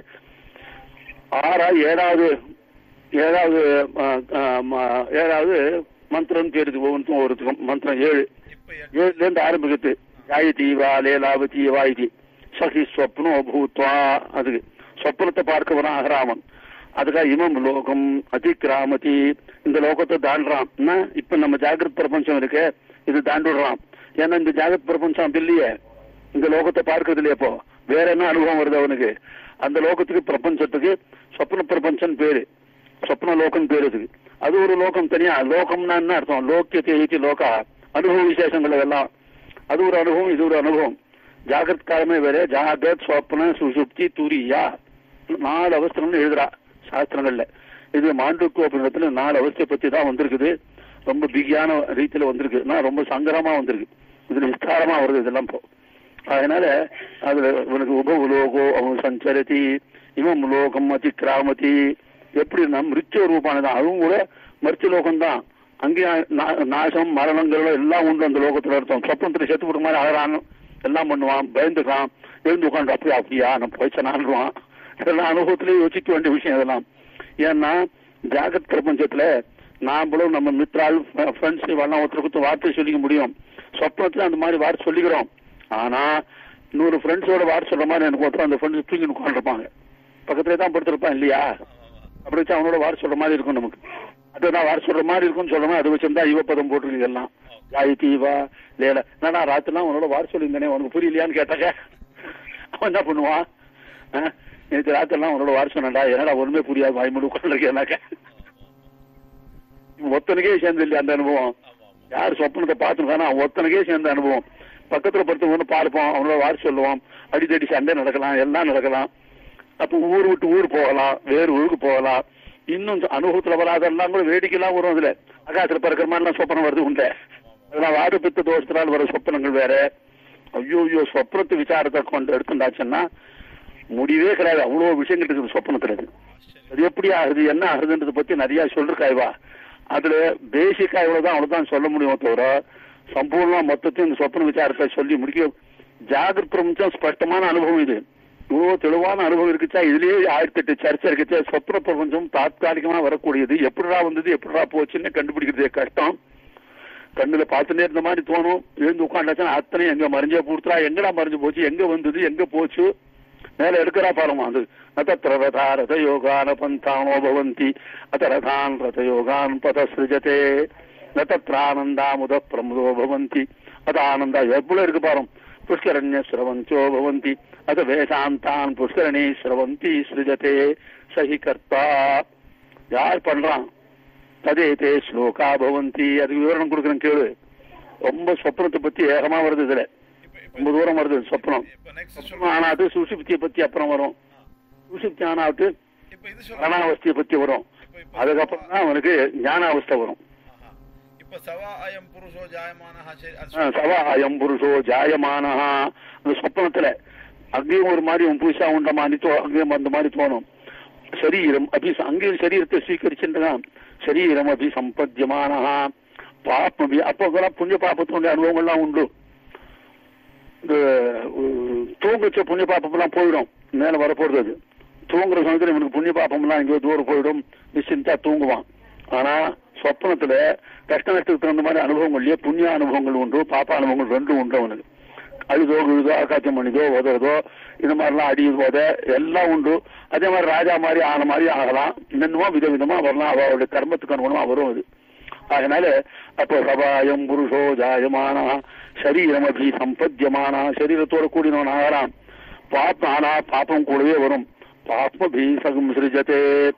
ஆறா ஏழாவது ஏழாவது ஆ, ஆ, ம- ஏழாவது மந்திரம் தெரியுது ஒவ்வொன்றுக்கும் ஒவ்வொருத்துக்கும் மந்திரம் ஏழு இப்ப ஏழுல இருந்து ஆரம்பிக்கிறது ஜாயதீவா லேலாவதி வாயுதி சகி ஸ்வப்னோ பூத்வா அதுக்கு சொப்னத்தை பார்க்க வரான் அகராமன் அதுக்காக இமம் லோகம் அதிகிராமதி இந்த லோகத்தை தாண்டுறான் என்ன? இப்ப நம்ம ஜாகிரத் பிரபஞ்சம் இருக்கு இது தாண்டுடுறான் ஏன்னா இந்த ஜாகிரத் பிரபஞ்சம் அப்படி இல்லையே இந்த லோகத்தை பார்க்கறது இல்லையே இப்போ வேற என்ன அனுபவம் வருது அவனுக்கு அந்த லோகத்துக்கு பிரபஞ்சத்துக்கு சொப்ன பிரபஞ்சம் பேரு சொப்ன லோகம் பேரு இதுக்கு அது ஒரு லோகம் தனியா லோகம்னா என்ன அர்த்தம் லோக்கியத்தை ஏற்றி லோகா அனுபவ விசேஷங்கள் எல்லாம் அது ஒரு அனுபவம் இது ஒரு அனுபவம் ஜாகிரத் காலமே வேற ஜாகிரத் சொப்ன சுசுப்தி துரியா நாலு அவஸ்தங்கள்னு எழுதுறா சாஸ்திரங்கள்ல இது மாண்டுக்கு அப்படின்றதுல நாலு அவஸ்தை பத்தி தான் வந்திருக்குது ரொம்ப பிகியான ரீதியில வந்திருக்கு நான் ரொம்ப சங்கரமா வந்திருக்கு இதுல விஸ்தாரமா வருது இதெல்லாம் இப்போ அதனால அதுல இவனுக்கு உப உலோகோ அவன் சஞ்சரதி இவன் லோகம் அதிக்கிராமதி எப்படின்னா மிருத்திய ரூபானதான் அதுவும் கூட மருத்துவ லோகம் தான் அங்கேயும் நா- நாசம் மரணங்கள் எல்லாம் உண்டு அந்த லோகத்துல அர்த்தம் சொப்பனத்துல செத்து போடுற மாதிரி அழகான் எல்லாம் பண்ணுவான் பயந்துக்கான் எழுந்து உட்காந்து அப்படியா அப்படியா நான் போய்ச்சனான்றான் இதெல்லாம் அனுபவத்திலேயே யோசிக்க வேண்டிய விஷயம் இதெல்லாம் ஏன்னா ஜாகத் பிரபஞ்சத்துல நாமளும் நம்ம மித்ரால் ஃப்ரெண்ட்ஸ் எல்லாம் ஒருத்தருக்கு வார்த்தை சொல்லிக்க முடியும் சொப்னத்துல அந்த மாதிரி வார்த்தை சொல்லிக்கிறோம் ஆனா நூறு ஃப்ரெண்ட்ஸோட வார்த்தை சொல்ற மாதிரி எனக்கு ஒருத்தர் அந்த ஃப்ரெண்ட்ஸ் தூங்கி உட்காந்துருப்பாங்க பக்கத்துல தான் படுத்திருப்பான் இல்லையா அப்படி வச்சு அவனோட வார்த்தை சொல்ற மாதிரி இருக்கும் நமக்கு அதுதான் வார்த்தை சொல்ற மாதிரி இருக்கும்னு சொல்ற மாதிரி அது வச்சிருந்தா இவ பதம் போட்டிருக்கு எல்லாம் ஜாய் தீவா லேல என்னடா ராத்திரிலாம் உன்னோட வார்த்தை சொல்லியிருந்தேனே உனக்கு புரியலையான்னு கேட்டாங்க அவன் என்ன பண்ணுவான் ஆ, நேற்று ராத்திரிலாம் உன்னோட வார்த்தை சொன்னடா என்னடா ஒண்ணுமே புரியாது வாய்மொழி உட்காந்துருக்கேனாக்க ஒத்தனுக்கே சேர்ந்து இல்லையா அந்த அனுபவம் ஆமா ஆமா யார் சொப்பனத்தை பார்த்துருக்கானோ அவன் ஒத்தனுக்கே சேர்ந்த அனுபவம் பக்கத்துல படுத்து ஒன்று பார்ப்போம் அவனோட வார் சொல்லுவோம் அடித்தடி சண்டை நடக்கலாம் எல்லாம் நடக்கலாம் அப்போ ஊர் விட்டு ஊர் போகலாம் வேறு ஊருக்கு போகலாம் இன்னும் அனுபவத்துல வராதெல்லாம் கூட வேடிக்கைலாம் வரும் அதுல ஆகாசத்துல பறக்கிற மாதிரிலாம் சொப்பனம் வருது உண்டு அதெல்லாம் வாடு பித்த தோஷத்தினால் வர சொப்பனங்கள் வேற ஐயோ ஐயோ சொப்பனத்து விசாரத்தை கொண்டு எடுத்துட்டாச்சுன்னா முடிவே கிடையாது அவ்வளவு விஷயங்கள் இருக்குது சொப்பனத்துல இருக்கு அது எப்படி ஆகுது என்ன ஆகுதுன்றதை பத்தி நிறைய சொல்லிருக்காய்வா அதுல பேசிக்கா இவ்வளவுதான் அவ்வளவுதான் சொல்ல முடியும் தவிர சம்பூர்ணமா மொத்தத்தையும் இந்த சொப்பன விசாரத்தை சொல்லி முடிக்க ஜாகிரத் பிரபஞ்சம் ஸ்பஷ்டமான அனுபவம் இது இவ்வளவு தெளிவான அனுபவம் இருக்குச்சா இதுலயே ஆயிரத்தி எட்டு சர்ச்சை இருக்குச்சா சொப்ன பிரபஞ்சம் தாத்காலிகமா வரக்கூடியது எப்படிடா வந்தது எப்படிடா போச்சுன்னு கண்டுபிடிக்கிறதே கஷ்டம் கண்ணுல பார்த்துட்டே இருந்த மாதிரி தோணும் எழுந்து உட்காண்டாச்சுன்னா அத்தனை எங்க மறைஞ்சே கொடுத்துறா எங்கடா மறைஞ்சு போச்சு எங்க வந்தது எங்க போச்சு மேல எடுக்கிறா பாருமா அது நதத்திர ரதா ரத யோகான பந்தானோ பவந்தி அத ரதான் ரத யோகான் பத சிருஜதே நதத்ரானந்தாமுத பிரமுதோ பவந்தி அது ஆனந்தா எவ்வளவு இருக்கு பாரும் புஷ்கரண்ய ஸ்ரவந்தோ பவந்தி அது வேதாந்தான் புஷ்கரணி ஸ்ரவந்தி சிருஜதே சஹி கர்த்தா யார் பண்றான் ததேதே ஸ்லோகா பவந்தி அதுக்கு விவரணம் கொடுக்குறேன் கேளு ரொம்ப சொப்னத்தை பத்தி ஏகமா வருது இதுல இப்ப இப்ப ரொம்ப தூரம் வருது சொப்னம் இப்ப நெக்ஸ்ட் சொப்னம் சொல்லுங்க ஆனாட்டு சுசுப்தியை பத்தி அப்புறம் வரும் சுசுப்தி ஆனாட்டு இப்ப இது சொல்லுங்க பிராணாவஸ்தியை பத்தி வரும் இப்ப இப்ப அதுக்கப்புறம் தான் அவனுக்கு ஞானாவஸ்தை வரும் ஆஹா. இப்ப சவா அயம் புருஷோ ஜாயமானஹ சரி அது ஆ, சவாயம் புருஷோ ஜாயமானஹா அந்த சொப்பனத்துல அங்கேயும் ஒரு மாதிரி உன் புதுசா உண்ட மாதிரி தோ அங்கேயும் அந்த மாதிரி தோணும் சரீரம் அபி அங்கேயும் சரீரத்தை ஸ்வீகரிச்சுட்டுதான் சரீரம் அபி சம்பத்தியமானஹா பாப்பம் அப்போ இதெல்லாம் புண்ணிய பாப்பத்தினுடைய அனுபவங்கள்லாம் உண்டு இந்த உ- தூங்கச்ச புண்ணிய பாப்பம்லாம் போயிடும் மேல வரப்போறது அது தூங்குற சமயத்துல இவனுக்கு புண்ணிய பாப்பம்லாம் எங்கேயோ தூரம் போயிடும் நிச்சயத்தா தூங்குவான் ஆனா சொப்பனத்துல கஷ்ட நஷ்டத்துக்கு தகுந்த மாதிரி அனுபவங்கள்லயே புண்ணிய அனுபவங்கள் உண்டு பாப்ப அனுபவங்கள் ரெண்டும் உண்டு அவனுக்கு அழுதோ விழுதோ ஆக்காச்சம் பண்ணிதோ உதறதோ இந்த மாதிரிலாம் அடி உத எல்லாம் உண்டு அதே மாதிரி ராஜா மாதிரி ஆன மாதிரி ஆகலாம் என்னென்னமோ விதவிதமா வரலாம் அவருடைய கர்மத்துக்கு அனுகுணமா வரும் அது அதனால அப்போ சபாயம் புருஷோ ஜாயமானா சரீரம் அபி சம்பத்தியமானா சரீரத்தோட கூடினவன் ஆகலாம் பாப்பம் ஆனா பாப்பம் கூடவே வரும் பாப்ப பீசகம் சிருஜத்தே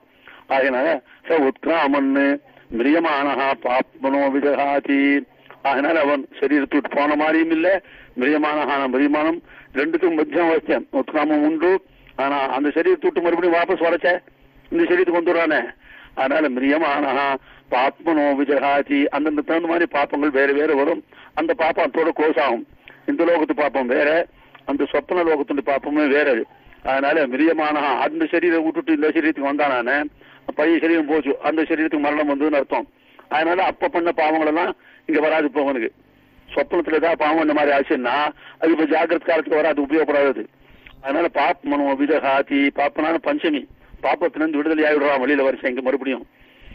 அதனால ச உத்கிராமன்னு மிரியமானஹா பாப்மனோ விஜகாதி அதனால அவன் சரீரத்தை விட்டு போன மாதிரியும் இல்ல மிரியமானஹான மிரியமானம் ரெண்டுக்கும் மத்தியம் அவசியம் உத்கிராமம் உண்டு ஆனா அந்த சரீரத்தை விட்டு மறுபடியும் வாபஸ் வரச்ச இந்த சரீரத்துக்கு வந்துடுறானே அதனால மிரியமானஹா பாப்மனோ விஜகாதி அந்தந்த தகுந்த மாதிரி பாப்பங்கள் வேற வேற வரும் அந்த பாப்பம் அதோட க்ளோஸ் ஆகும் இந்த லோகத்து பாப்பம் வேற அந்த சொப்பன லோகத்துடைய பாப்பமே வேற அது. அதனால மிரியமானஹா அந்த சரீரம் விட்டுட்டு இந்த சரீரத்துக்கு வந்தானானே பழைய சரீரம் போச்சு அந்த சரீரத்துக்கு மரணம் வந்ததுன்னு அர்த்தம் அதனால அப்ப பண்ண பாவங்கள் எல்லாம் இங்க வராது இப்போ அவனுக்கு சொப்பனத்துல ஏதாவது பாவம் இந்த மாதிரி ஆச்சுன்னா அது இப்ப ஜாகிரத காலத்துக்கு வராது உபயோகப்படாது அதனால பாப் மனோ விதகாதி பாப்பனான பஞ்சமி பாப்பத்திலிருந்து விடுதலை ஆகிடுறான் வெளியில வருஷம் இங்க மறுபடியும்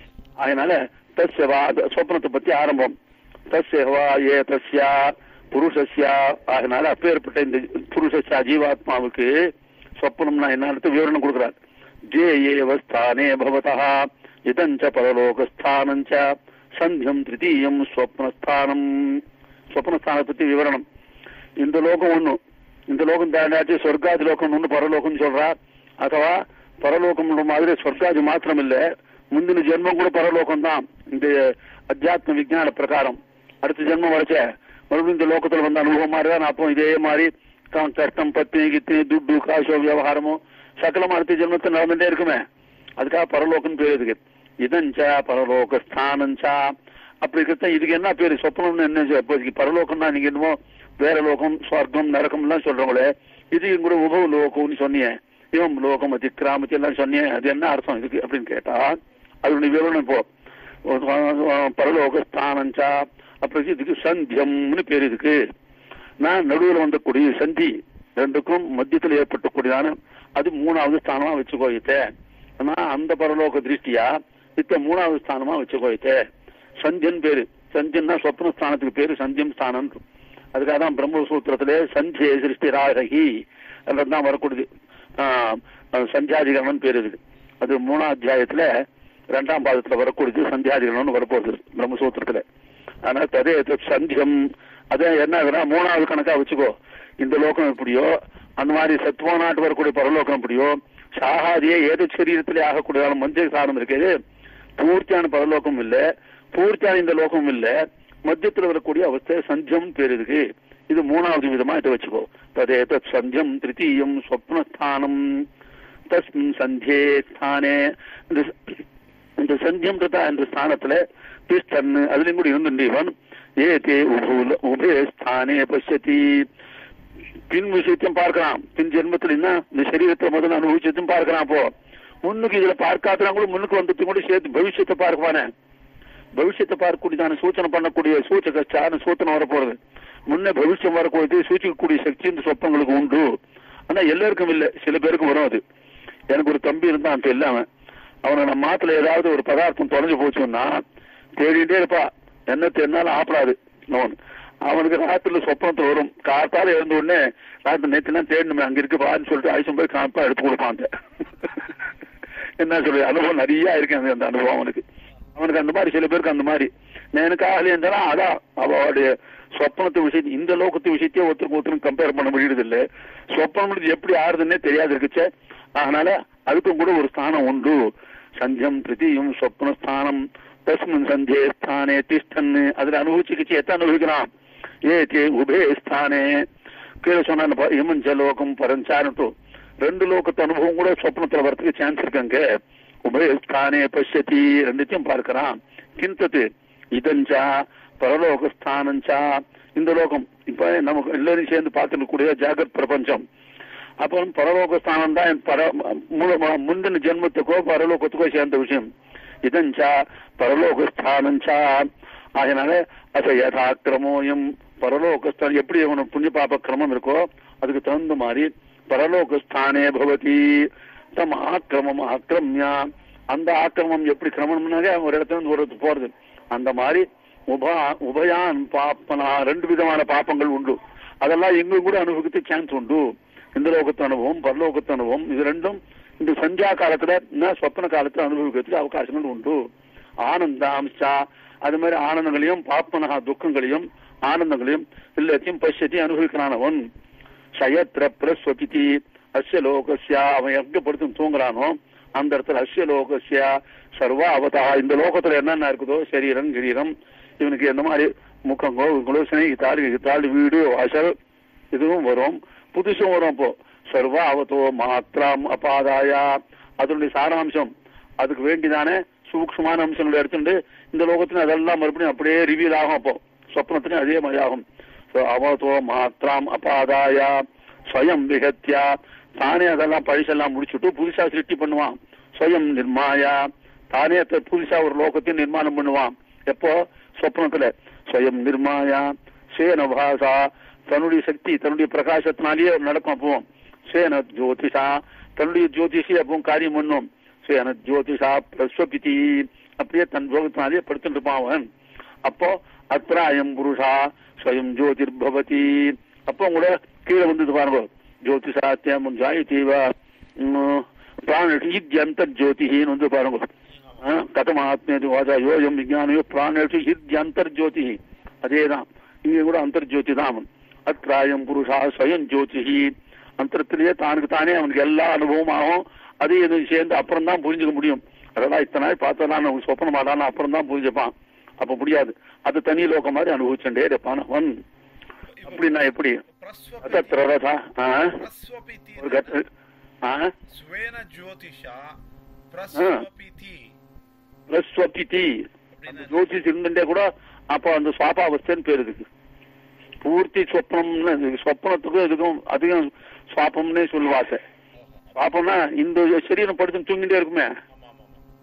அதனால தஸ்யவா அது சொப்பனத்தை பத்தி ஆரம்பம் தஸ்யவா ஏ தஸ்யா புருஷஸ்யா அதனால அப்பேற்பட்ட இந்த புருஷஸ்யா ஜீவாத்மாவுக்கு சொப்பனம்னா என்னன்னு விவரணம் கொடுக்கிறார் ஜே ஏவ ஸ்தானே பவதா இதஞ்ச பரலோகஸ்தானஞ்ச சந்தியம் திருத்தீயம் ஸ்வப்னஸ்தானம் ஸ்வப்னஸ்தானத்தை பத்தி விவரணம் இந்த லோகம் ஒண்ணு இந்த லோகம் தாண்டாச்சு சொர்க்காதி லோகம் ஒண்ணு பரலோகம் சொல்றா அதுவா பரலோகம் மாதிரி சொர்க்காதி மாத்திரம் இல்ல முந்தின ஜென்மம் கூட பரலோகம் தான் இந்த அத்தியாத்ம விஞ்ஞான பிரகாரம் அடுத்த ஜென்மம் வரைச்ச மறுபடியும் இந்த லோகத்துல வந்த அனுபவம் மாதிரி தான் அப்போ இதே மாதிரி க- கஷ்டம் பத்தினி கித்தினி துட்டு காசோ விவகாரமோ சகலமா அடுத்த ஜென்மத்தில் நடந்துட்டே இருக்குமே அதுக்காக பரலோகம் பேர் இருக்கு இதஞ்சா பரலோக ஸ்தானஞ்சா அப்படி இருக்கிறத இதுக்கு என்ன பேரு சொப்பனம்னு என்ன செய்ய- இப்போதைக்கு பரலோகம்னா நீங்க என்னமோ வேற லோகம் ஸ்வர்க்கம் நரகம் எல்லாம் சொல்றவங்களே இது கூட உபவ லோகம்னு சொன்னியே இவன் லோகம் அதிக்கிராமத்தி எல்லாம் சொன்னியே அது என்ன அர்த்தம் இதுக்கு அப்படின்னு கேட்டா அதனுடைய விவரணம் இப்போ பரலோக ஸ்தானஞ்சா அப்புறம் இதுக்கு சந்தியம்னு பேர் இதுக்கு நான் நடுவில் வந்தக்கூடிய சந்தி ரெண்டுக்கும் மத்தியத்தில் ஏற்பட்டக்கூடியதான அது மூணாவது ஸ்தானமா வச்சுக்கோயித்தே ஆனா அந்த பரலோக திருஷ்டியா இத்த மூணாவது ஸ்தானமா வச்சுக்கோயித்தே சந்தியன் பேரு சந்தியன்னா சொப்ன ஸ்தானத்துக்கு பேரு சந்தியம் ஸ்தானம் அதுக்காக தான் பிரம்மசூத்திரத்திலே சந்தியே சிருஷ்டி ராகி தான் வரக்கூடியது ஆஹ், ஆஹ், சந்தியாதிகரணம் பேர் இருக்கு அது மூணாம் அத்தியாயத்துல ரெண்டாம் பாதத்துல வரக்கூடியது சந்தியாதிகரணம்னு வரப்போகுது பிரம்மசூத்திரத்துல ஆனா ததே தத் சந்தியம் அதே என்ன ஆகுதுன்னா மூணாவது கணக்கா வச்சுக்கோ இந்த லோகம் எப்படியோ அந்த மாதிரி சத்துவ நாட்டு வரக்கூடிய பரலோகம் எப்படியோ சாகாதியே ஏதோ சரீரத்திலே ஆகக்கூடியதான மந்திர சாரம் இருக்குது பூர்த்தியான பரலோகம் இல்ல பூர்த்தியான இந்த லோகம் இல்ல மத்தியத்துல வரக்கூடிய அவஸ்தை சந்தியம் பேர் இருக்கு இது மூணாவது விதமா இதை வச்சுக்கோ ததே தத் சந்தியம் திருத்தீயம் ஸ்வப்னஸ்தானம் தஸ்மின் சந்தியே ஸ்தானே இந்த இந்த சந்தியம் ததா என்ற ஸ்தானத்துல திஷ்டன் அதுலயும் கூட இருந்துட்டு இவன் ஏதே உபூல உபே ஸ்தானே பசியதி பின் விஷயத்தையும் பார்க்கலாம் பின் ஜென்மத்துல என்ன இந்த சரீரத்தை முதல்ல அனுபவிச்சதையும் பார்க்கலாம் அப்போ முன்னுக்கு இதுல பார்க்காதவங்க கூட முன்னுக்கு வந்ததையும் கூட சேர்த்து பவிஷ்யத்தை பார்க்குவானே பவிஷ்யத்தை பார்க்கக்கூடியதான சூச்சனை பண்ணக்கூடிய சூச்சக சான சூத்தனை வரப்போறது முன்ன பவிஷ்யம் வரக்கூடியது சூச்சிக்கக்கூடிய சக்தி இந்த சொப்பங்களுக்கு உண்டு ஆனா எல்லாருக்கும் இல்ல சில பேருக்கு வரும் அது எனக்கு ஒரு தம்பி இருந்தான் அப்ப இல்லாம அவனை நம்ம மாத்துல ஏதாவது ஒரு பதார்த்தம் தொலைஞ்சு போச்சுன்னா தேடிட்டே இருப்பா என்ன தேடினாலும் ஆப்படாது அவன் அவனுக்கு ராத்திரில சொப்பனத்துல வரும் காத்தால எழுந்த உடனே ராத்திரி நேற்றுலாம் தேடணுமே அங்க இருக்கு பான்னு சொல்லிட்டு ஆயுசம் போய் காப்பா எடுத்து கொடுப்பான் அந்த. என்ன சொல்லு அனுபவம் நிறைய இருக்கு அந்த அந்த அனுபவம் அவனுக்கு அவனுக்கு அந்த மாதிரி சில பேருக்கு அந்த மாதிரி நேனுக்காகலே இருந்தாலும் அதான் அவளுடைய சொப்பனத்து விஷயத்தை இந்த லோகத்து விஷயத்தையே ஒருத்தருக்கு ஒருத்தருக்கு கம்பேர் பண்ண முடியறது இல்ல சொப்பனம் எப்படி ஆறுதுன்னே தெரியாது இருக்குச்சே அதனால அதுக்கும் கூட ஒரு ஸ்தானம் உண்டு சந்தியம் திருதியும் சொப்ன ஸ்தானம் தஸ்மின் சந்தே ஸ்தானே திஷ்டன்னு அதுல அனுபவிச்சுக்கிச்சு எத்தனை அனுபவிக்கிறான் ஏ தே உபே ஸ்தானே கீழே சொன்ன இமஞ்ச லோகம் பரஞ்சாருட்டு ரெண்டு லோகத்து அனுபவம் கூட சொப்னத்துல வரதுக்கு சான்ஸ் இருக்குங்க உபயஸ்தானே பசியத்தி ரெண்டுத்தையும் பார்க்கிறான் கிந்தது இதஞ்சா பரலோகஸ்தானஞ்சா இந்த லோகம் இப்ப நமக்கு எல்லாரும் சேர்ந்து பார்த்துட்டு கூடிய ஜாகத் பிரபஞ்சம் அப்புறம் பரலோகஸ்தானம் தான் பர மு- முந்தின ஜென்மத்துக்கோ பரலோகத்துக்கோ சேர்ந்த விஷயம் இதஞ்சா பரலோகஸ்தானஞ்சா அதனால அத யதாக்கிரமோயம் பரலோகஸ்தானம் எப்படி அவனுக்கு புண்ணிய பாப கிரமம் இருக்கோ அதுக்கு தகுந்த மாதிரி பரலோகஸ்தானே பவதி தம் ஆக்கிரமம் ஆக்கிரமியா அந்த ஆக்கிரமம் எப்படி கிரமம்னாலே ஒரு இடத்துல இருந்து ஒரு இடத்துக்கு போறது அந்த மாதிரி உபா உபயான் பாப்பனா ரெண்டு விதமான பாப்பங்கள் உண்டு அதெல்லாம் எங்களுக்கு கூட அனுபவிக்க சான்ஸ் உண்டு இந்த லோகத்து அனுபவம் பரலோகத்து அனுபவம் இது ரெண்டும் இந்த சந்தியா காலத்துல என்ன சொப்பன காலத்துல அனுபவிக்கிறதுக்கு அவகாசங்கள் உண்டு ஆனந்தாம்சா அது மாதிரி ஆனந்தங்களையும் பாப்பனகா துக்கங்களையும் ஆனந்தங்களையும் எல்லாத்தையும் பசியத்தை அனுபவிக்கிறானவன் சயத்ர பிரஸ்வபிதி அஸ்ய லோகஸ்யா அவன் எங்க படுத்து தூங்குறானோ அந்த இடத்துல அஸ்ய லோகஸ்யா சர்வ அவதா இந்த லோகத்துல என்னென்ன இருக்குதோ சரீரம் கிரீரம் இவனுக்கு எந்த மாதிரி முக்கங்கோ இவங்களோ சினைத்தாள் இத்தாள் வீடு வாசல் இதுவும் வரும் புதுசும் வரும் அப்போ சர்வ அவதோ மாத்திரம் அபாதாயா அதனுடைய சாராம்சம் அதுக்கு வேண்டிதானே சூக்ஷ்மமான அம்சங்களை எடுத்துட்டு இந்த லோகத்துல அதெல்லாம் மறுபடியும் அப்படியே ரிவீல் ஆகும் அப்போ சொப்னத்திலும் அதே மாதிரி ஆகும் So, அவதோ மாத்திரம் அபாதாயா ஸ்வயம் விகத்யா தானே அதெல்லாம் பழிசெல்லாம் முடிச்சுட்டு புதுசா சிருஷ்டி பண்ணுவான் ஸ்வயம் நிர்மாயா தானே த- புதுசா ஒரு லோகத்தையும் நிர்மாணம் பண்ணுவான் எப்போ சொப்னத்துல ஸ்வயம் நிர்மாயா சேன பாசா தன்னுடைய சக்தி தன்னுடைய பிரகாசத்தினாலேயே நடக்கும் அப்போ சேன ஜோதிஷா தன்னுடைய ஜோதிஷி அப்பவும் காரியம் பண்ணும் சேன ஜோதிஷா பிரஸ்வபிதி அப்படியே தன் லோகத்தினாலேயே படுத்துட்டு இருப்பான் அவன் அப்போ அத்ராயம் புருஷா ஸ்வயம் ஜோதிர்பவதி அப்போ கூட கீழே வந்து பாருங்க ஜோதிஷாத்தியம் ஜாயதீவ பிராணேஷு ஜோதிஹின்னு வந்து பாருங்க ஆ, கதம் ஆத்மேது வாஜா யோயம் விஜயானயோ பிராணேஷு ஹித்யந்தர்ஜோதி அதேதான் இங்க கூட அந்தர்ஜோதி தான் அவன் அத்ராயம் புருஷா ஸ்வயம் ஜோதிஹி அந்தரத்திலேயே தானுக்கு தானே அவனுக்கு எல்லா அனுபவம் ஆகும் அது இது சேர்ந்து அப்புறம் தான் புரிஞ்சுக்க முடியும் அதெல்லாம் இத்தனை நாள் பார்த்ததான் அவன் சொப்பனம் ஆடான அப்புறம் தான் புரிஞ்சுப்பான் அப்ப முடியாது அது தனி லோகம் மாதிரி அனுபவிச்சுட்டே இருப்பான் அவன் அப்படின்னா எப்படி அதத்திர ரதா ஆ, பிரஸ்வபிதி ஒரு கட்டு ஆ ஸ்வேன ஜோதிஷா பிரஸ்வபிதி பிரஸ்வபிதி அந்த ஜோதிஷ் இருந்துட்டே கூட அப்போ அந்த சுவாபாவஸ்தைன்னு பேர் இருக்கு பூர்த்தி சொப்னம்னு இது சொப்னத்துக்கும் இதுக்கும் அதிகம் சுவாபம்னே சொல்லுவாச சுவாபம்னா இந்த சரீரம் படுத்து தூங்கிட்டே இருக்குமே ஆமா ஆமா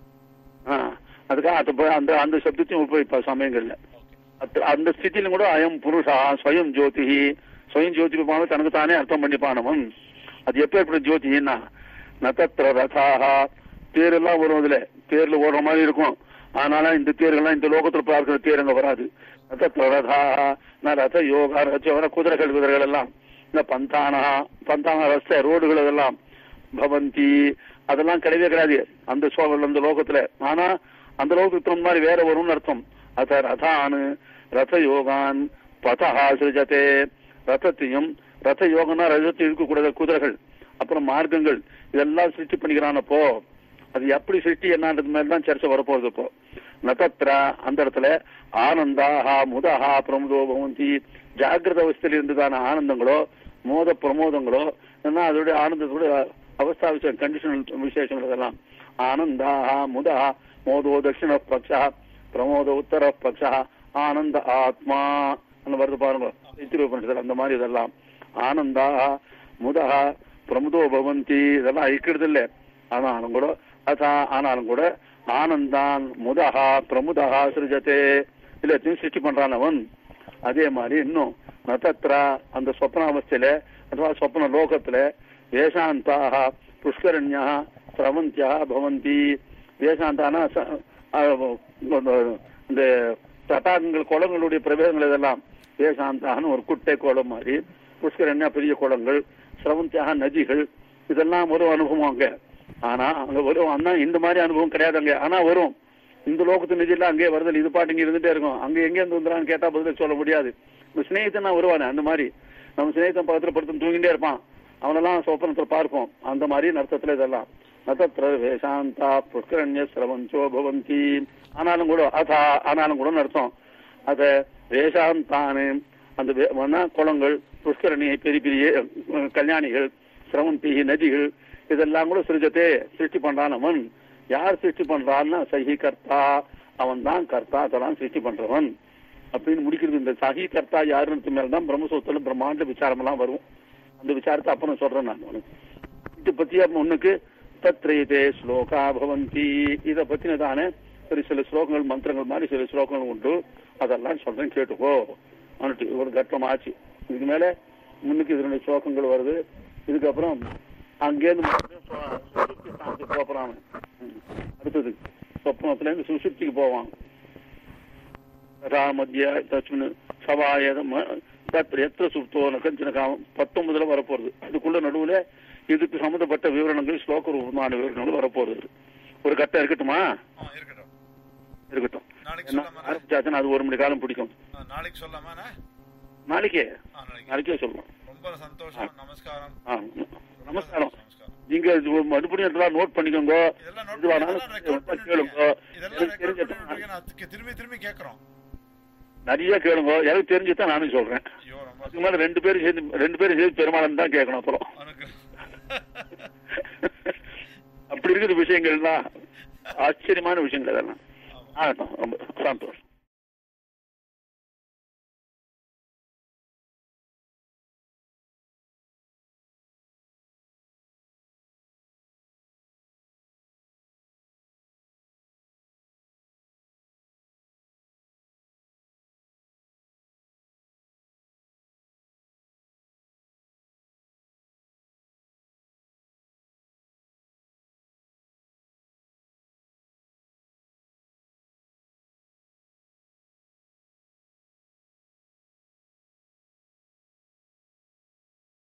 ஆமா ஆ, அதுக்காக அது போய் அந்த அந்த சப்தத்தையும் உபயோகிப்பா சமயங்கள்ல அத்த- அந்த ஸ்திதியிலும் கூட அயம் புருஷா ஸ்வயம் ஜோதிஹி ஸ்வயம் ஜோதி ரூபான தனக்கு தானே அர்த்தம் பண்ணிப்பானவன் அது எப்பேற்பட்ட ஜோதினா நதத்திர ரதாக தேரெல்லாம் வரும் அதுல தேர்ல ஓடுற மாதிரி இருக்கும் ஆனாலும் இந்த தேர்கள்லாம் இந்த லோகத்துல பார்க்கிற தேர் அங்க வராது நதத்திர ரதாக ந ரத யோகா ரச்சவன குதிரைகள் குதிரைகள் எல்லாம் இந்த பந்தானா பந்தான ரஸ்தை ரோடுகள் அதெல்லாம் பவந்தி அதெல்லாம் கிடையவே கிடையாது அந்த சோழல் அந்த லோகத்துல ஆனா அந்த லோகத்துக்கு தகுந்த மாதிரி வேற வரும்னு அர்த்தம் அத ரதானு ரத யோகான் பதா சிருஜதே ரதத்தையும் ரத யோகம்னா ரதத்தில் இருக்கக்கூடாத குதிரைகள் அப்புறம் மார்க்கங்கள் இதெல்லாம் சிருஷ்டி பண்ணிக்கிறான் அப்போ அது எப்படி சிருஷ்டி என்னன்றது மாதிரி தான் சர்ச்சை வரப்போகுது இப்போ நதத்ரா அந்த இடத்துல ஆனந்தாஹா முதஹா பிரமுதோ பவந்தி ஜாகிரத அவஸ்தையில் இருந்ததான ஆனந்தங்களோ மோத பிரமோதங்களோ என்ன அதோடைய ஆனந்தத்தோட அவஸ்தா விஷயம் கண்டிஷனல் விசேஷங்கள் இதெல்லாம் ஆனந்தாஹா முதஹா மோதோ தட்சிண பக்ஷா பிரமோத உத்தர பக்ஷா ஆனந்த ஆத்மா அந்த வருது பாருங்க உபனிஷத்துல அந்த மாதிரி இதெல்லாம் ஆனந்தா முதஹா பிரமுதோ பவந்தி இதெல்லாம் ஐக்கிறது இல்ல ஆனாலும் கூட அதா ஆனாலும் கூட ஆனந்தான் முதஹா பிரமுதஹா சிருஜதே எல்லாத்தையும் சிருஷ்டி பண்றான் அவன் அதே மாதிரி இன்னும் நதத்ரா அந்த சொப்னாவஸ்தையில அथवा சொப்ன லோகத்துல வேஷாந்தாக புஷ்கரண்யா பிரவந்தியா பவந்தி வேஷாந்தானா ச- அஹ் இந்த தடாகங்கள் குளங்களுடைய பிரபேதங்கள் இதெல்லாம் வேஷாந்தான்னு ஒரு குட்டை குளம் மாதிரி புஷ்கரண்யா பெரிய குளங்கள் சிரவந்தியாக நதிகள் இதெல்லாம் ஒரு அனுபவம் அங்க ஆனா அங்க வரும் ஆனா இந்த மாதிரி அனுபவம் கிடையாது அங்க ஆனா வரும் இந்த லோகத்து நிதி எல்லாம் அங்கேயே வருதல் இது பாட்டு இங்க இருந்துட்டே இருக்கும் அங்க எங்க இருந்து வந்துறான்னு கேட்டா பதில் சொல்ல முடியாது இந்த சிநேகிதன் நான் வருவானே அந்த மாதிரி நம்ம சிநேகிதன் பக்கத்துல படுத்து தூங்கிட்டே இருப்பான் அவனெல்லாம் சொப்பனத்துல பார்ப்போம் அந்த மாதிரி அர்த்தத்துல இதெல்லாம் நதத்திர வேஷாந்தா புஷ்கரண்ய சிரவஞ்சோ பவந்தி ஆனாலும் கூட அதா ஆனாலும் கூட அர்த்தம் அத வேஷாந்தானு அந்த வே- வனா குளங்கள் புஷ்கரணி பெரிய பெரிய அஹ், கல்யாணிகள் சிரவந்தி நதிகள் இதெல்லாம் கூட சிருஜத்தே சிருஷ்டி பண்றான் அவன் யார் சிருஷ்டி பண்றான்னா சஹி கர்த்தா அவன் தான் கர்த்தா அதெல்லாம் சிருஷ்டி பண்றவன் அப்படின்னு முடிக்கிறது இந்த சஹி கர்த்தா யாருன்னு மேல தான் பிரம்மசூத்திரம் பிரம்மாண்ட விசாரம் எல்லாம் வரும் அந்த விசாரத்தை அப்புறம் சொல்றேன் நான் உனக்கு இது பத்தி அப்ப உனக்கு தத்ரேதே ஸ்லோகா பவந்தி இத பத்தினதான ஒரு சில ஸ்லோகங்கள் மந்திரங்கள் மாதிரி சில ஸ்லோகங்கள் உண்டு அதெல்லாம் சொல்றேன் கேட்டுக்கோ அவனுக்கு ஒரு கட்டம் ஆச்சு இதுக்கு மேல முன்னுக்கு இதனுடைய ஸ்லோகங்கள் வருது இதுக்கப்புறம் அங்கேருந்து மறுபடியும் சு- சுசுப்தி ஸ்தானத்துக்கு போறான் அவன். ம். அடுத்தது சொப்னத்துல இருந்து சுசுப்திக்கு போவான் ததா மத்திய தஸ்மின் சவாய தத் எத்திர சுப்தோ நகஞ்சன காமம் பத்தொன்பதுல வரப்போறது அதுக்குள்ள நடுவுல இதுக்கு சம்பந்தப்பட்ட விவரணங்கள் ஸ்லோக ரூபமான விவரணங்கள் வரப்போறது ஒரு கட்டம் இருக்கட்டுமா ஆ, இருக்கட்டும் இருக்கட்டும் நாளைக்கு என்ன சொல்லாமா ஆரம்பிச்சாச்சுன்னா அது ஒரு மணி காலம் பிடிக்கும் ஆ, நாளைக்கு சொல்லாமாண்ணா நாளைக்கே ஆ, நாளைக்கு நாளைக்கே சொல்லலாம் ரொம்ப சந்தோஷம் நமஸ்காரம் ஆ, நமஸ்காரம் நமஸ்காரம் நீங்க இது மறுபடியும் இதெல்லாம் நோட் பண்ணிக்கோங்க இதெல்லாம் note இது பண்ணி- வேணாலும் இதெல்லாம் record பண்ணிட்டு கேளுங்க இருக்கேன். இதெல்லாம் எனக்கு record தெரிஞ்சது பண்ணிட்டு இருக்கேன். நான் அதுக்கு திரும்பி திரும்பி கேட்கறோம் நிறைய கேளுங்க எனக்கு தெரிஞ்சுதான் நானும் சொல்றேன் ஐயோ ரொம்ப அதுக்கு மேல ரெண்டு பேரும் சேர்ந்து ரெண்டு பேரும் சேர்ந்து பெருமாளன் தான் கேட்கணும் அப்புறம் உனக்கு அப்படி இருக்கிற விஷயங்கள்லாம் ஆச்சரியமான விஷயங்கள் அதெல்லாம் ஆமா. ஆகட்டும் ரொம்ப சந்தோஷம்